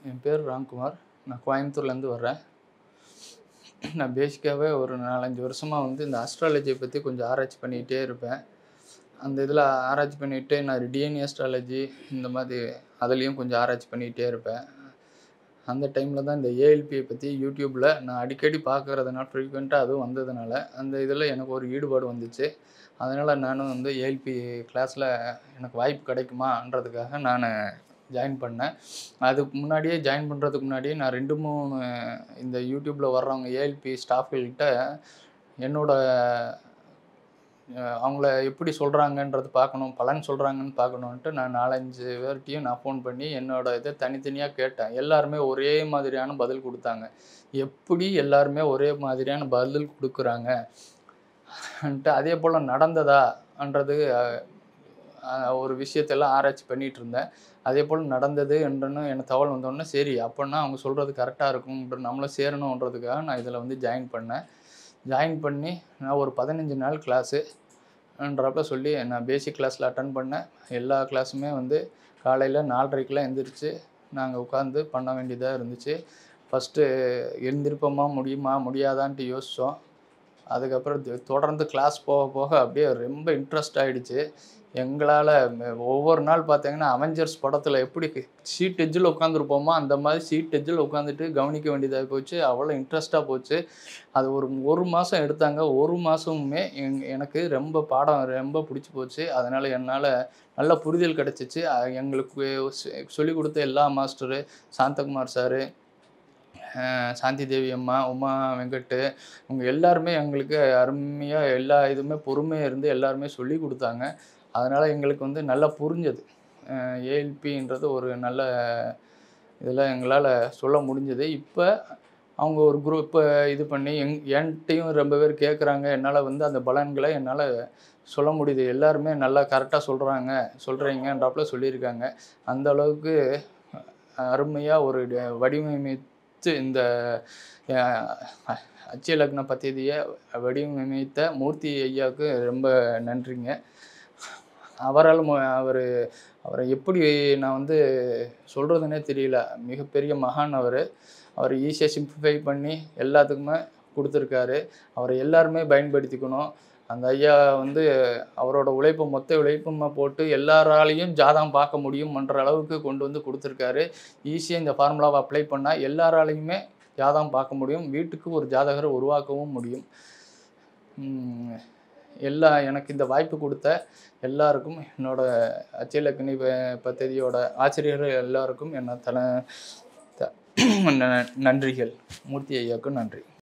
என் பேர் ராம்குமார் நான் கோயம்புத்தூர்லேருந்து வர்றேன் நான் பேசிக்காகவே ஒரு நாலஞ்சு வருஷமாக வந்து இந்த அஸ்ட்ராலஜியை பற்றி கொஞ்சம் ஆராய்ச்சி பண்ணிக்கிட்டே இருப்பேன் அந்த இதில் ஆராய்ச்சி பண்ணிக்கிட்டு நான் டிஎன்ஏ அஸ்ட்ராலஜி இந்த மாதிரி அதுலேயும் கொஞ்சம் ஆராய்ச்சி பண்ணிக்கிட்டே இருப்பேன் அந்த டைமில் தான் இந்த ஏஎல்பியை பற்றி யூடியூப்பில் நான் அடிக்கடி பார்க்கறதுனால ஃப்ரீக்வெண்ட்டாக அதுவும் வந்ததுனால அந்த இதில் எனக்கு ஒரு ஈடுபாடு வந்துச்சு அதனால் நானும் வந்து ஏஎல்பி கிளாஸில் எனக்கு வாய்ப்பு கிடைக்குமான்றதுக்காக நான் ஜாயின் பண்ணேன் அதுக்கு முன்னாடியே ஜாயின் பண்ணுறதுக்கு முன்னாடியே நான் ரெண்டு மூணு இந்த யூடியூப்பில் வர்றவங்க ஏஎல்பி ஸ்டாஃப்கள்கிட்ட என்னோட அஹ், அவங்கள எப்படி சொல்கிறாங்கன்றது பார்க்கணும் பலன் சொல்கிறாங்கன்னு பார்க்கணுன்ட்டு நான் நாலஞ்சு பேர்கிட்டையும் நான் ஃபோன் பண்ணி என்னோட இதை தனித்தனியாக கேட்டேன் எல்லாருமே ஒரே மாதிரியான பதில் கொடுத்தாங்க எப்படி எல்லாருமே ஒரே மாதிரியான பதில் கொடுக்குறாங்க ன்ட்டு அதே போல் நடந்ததான்றது அஹ், அஹ், ஒரு விஷயத்தெல்லாம் ஆராய்ச்சி பண்ணிகிட்டு இருந்தேன் அதே போல் நடந்தது என்றுன்னு எனக்கு தகவல் வந்தோடனே சரி அப்போன்னா அவங்க சொல்கிறது கரெக்டாக இருக்கும்ன்ற நம்மளும் சேரணுன்றதுக்காக நான் இதில் வந்து ஜாயின் பண்ணேன் ஜாயின் பண்ணி நான் ஒரு பதினஞ்சு நாள் கிளாஸுன்றப்ப சொல்லி நான் பேசிக் கிளாஸில் அட்டன் பண்ணேன் எல்லா கிளாஸுமே வந்து காலையில் நாலரைக்கெலாம் எந்திரிச்சு நாங்கள் உட்காந்து பண்ண வேண்டியதாக இருந்துச்சு ஃபஸ்ட்டு எழுந்திருப்போமா முடியுமா முடியாதான்ட்டு யோசித்தோம் அதுக்கப்புறம் தெ- தொடர்ந்து கிளாஸ் போக போக அப்படியே ரொம்ப இன்ட்ரெஸ்ட் ஆகிடுச்சு எங்களால் ஒவ்வொரு நாள் பார்த்தீங்கன்னா அவெஞ்சர்ஸ் படத்தில் எப்படி சீட் எஜ்ஜில் உட்காந்துருப்போமோ அந்த மாதிரி சீட் எஜ்ஜில் உட்காந்துட்டு கவனிக்க வேண்டியதாக போச்சு அவ்வளோ இன்ட்ரெஸ்ட்டாக போச்சு அது ஒரு ஒரு மாதம் எடுத்தாங்க ஒரு மாதமுமே எங் எனக்கு ரொம்ப பாடம் ரொம்ப பிடிச்சி போச்சு அதனால் என்னால் நல்ல புரிதல் கிடச்சிச்சு அ- எங்களுக்கு சொல்லிக் கொடுத்த எல்லா மாஸ்டரு சாந்தகுமார் சாரு அஹ் சாந்தி தேவி அம்மா உமா வெங்கட்டு இவங்க எல்லாருமே எங்களுக்கு அருமையாக எல்லா இதுவுமே பொறுமையாக இருந்து எல்லாருமே சொல்லி கொடுத்தாங்க அதனால் எங்களுக்கு வந்து நல்லா புரிஞ்சது ஏஎல்பின்றது ஒரு நல்ல இதில் எங்களால் சொல்ல முடிஞ்சது இப்போ அவங்க ஒரு குரூப்பை இது பண்ணி எங் என்கிட்டையும் ரொம்ப பேர் கேட்குறாங்க என்னால் வந்து அந்த பலன்களை என்னால் சொல்ல முடியுது எல்லாருமே நல்லா கரெக்டாக சொல்கிறாங்க சொல்கிறீங்கன்றாப்புல சொல்லியிருக்காங்க அந்த அளவுக்கு அருமையாக ஒரு ட- வடிவமைத்து இந்த அஹ், அச்சய லக்ன பத்தியதியை வடிவமைத்த மூர்த்தி ஐயாவுக்கு ரொம்ப நன்றிங்க அவரால் அவர் அவரை எப்படி நான் வந்து சொல்கிறதுனே தெரியல மிகப்பெரிய மகான் அவர் அவர் ஈஸியாக சிம்பிளிஃபை பண்ணி எல்லாத்துக்குமே கொடுத்துருக்காரு அவரை எல்லாருமே பயன்படுத்திக்கணும் அந்த ஐயா வந்து அவரோட உழைப்பை மொத்த உழைப்புமா போட்டு எல்லாராலையும் ஜாதகம் பார்க்க முடியும்ன்ற அளவுக்கு கொண்டு வந்து கொடுத்துருக்காரு ஈஸியாக இந்த ஃபார்முலாவை அப்ளை பண்ணால் எல்லாராலையுமே ஜாதகம் பார்க்க முடியும் வீட்டுக்கு ஒரு ஜாதகரை உருவாக்கவும் முடியும் உம், எல்லா எனக்கு இந்த வாய்ப்பு கொடுத்த எல்லாருக்கும் என்னோட அச்சயலக்கணி பദ്ധதியோட ஆசிரியர்கள் எல்லாருக்கும் என்ன தல த- நன்றிகள் மூர்த்தி ஐயாவுக்கும் நன்றி